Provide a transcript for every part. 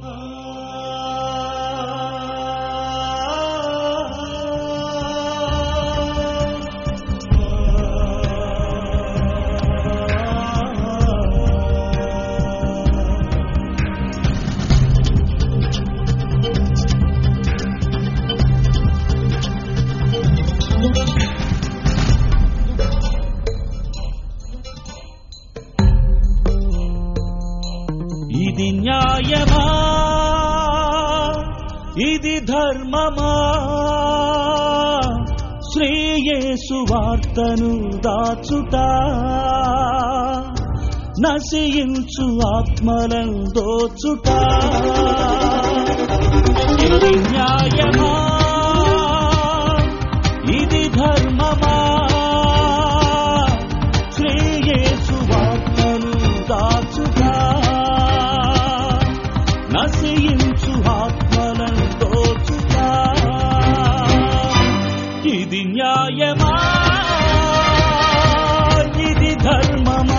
ఇది న్యాయమా ఇది ధర్మమా శ్రేయేసు వార్తను దాచుట నశయించు ఆత్మలను దోచుట ఇది న్యాయమా ఇది ధర్మమా శ్రేయేసు వార్తను దాచుట నశయించు ఆత్మలను దోచుట ఇది న్యాయమా ఇది ధర్మమా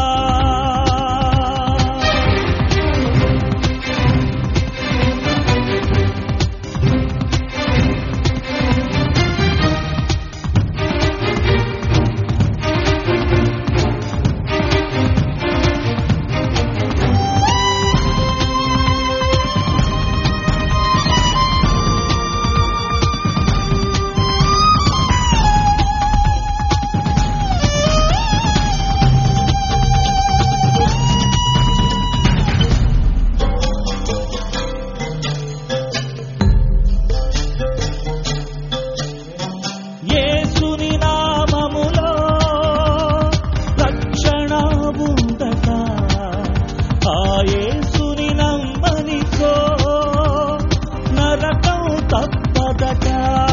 యేసుని నామములో రక్షణ ఉందట ఆ యేసుని నమ్మనికో నరకం తప్పదట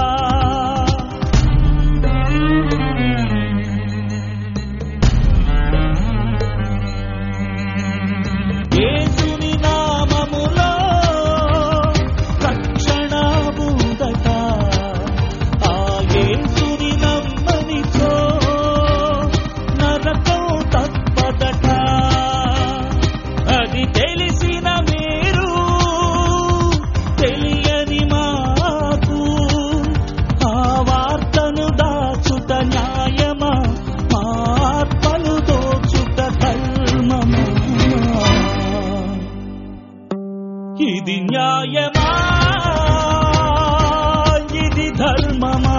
యేసుని నామములో రక్షణ ఉందట ఆ యేసుని నమ్మనికో నరకం తప్పదట అది తెలిసిన మీరు తెలియని మాకు ఆ వార్తను దాచుట న్యాయమా మా ఆత్మలు దోచుట ధర్మమా ఇది న్యాయమా ఇది ధర్మమా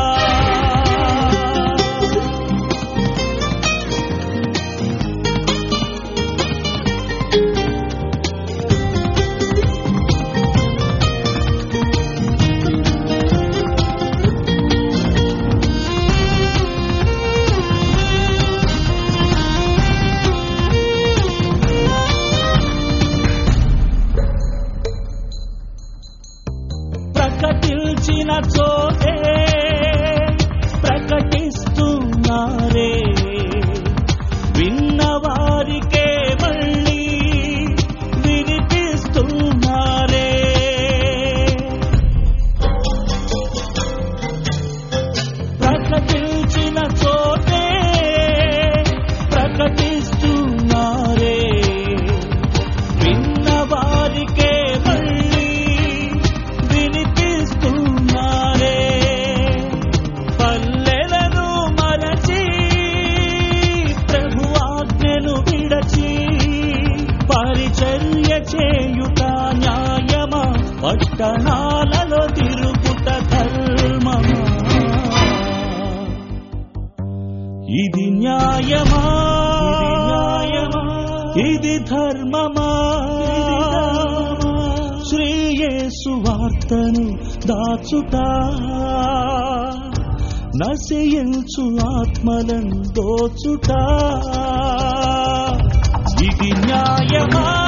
ప్రకటించిన చోటే ప్రకటిస్తున్నారే విన్నవారికే మళ్ళీ వినిపిస్తున్నారే ప్రకటించిన చోటే ప్రకటిస్తున్నారే విన్నవారికే మళ్ళీ వినిపిస్తున్నారే పల్లెలను మరచి ప్రభు ఆజ్ఞను విడచి పరిచర్య చేయుట న్యాయమా పట్టణాలలో తిరుగుట ధర్మమా ఇది న్యాయమా ఇది ధర్మమా శ్రేయేసు వార్తను దాచుట నశయించు ఆత్మలను దోచుట ఇది న్యాయమా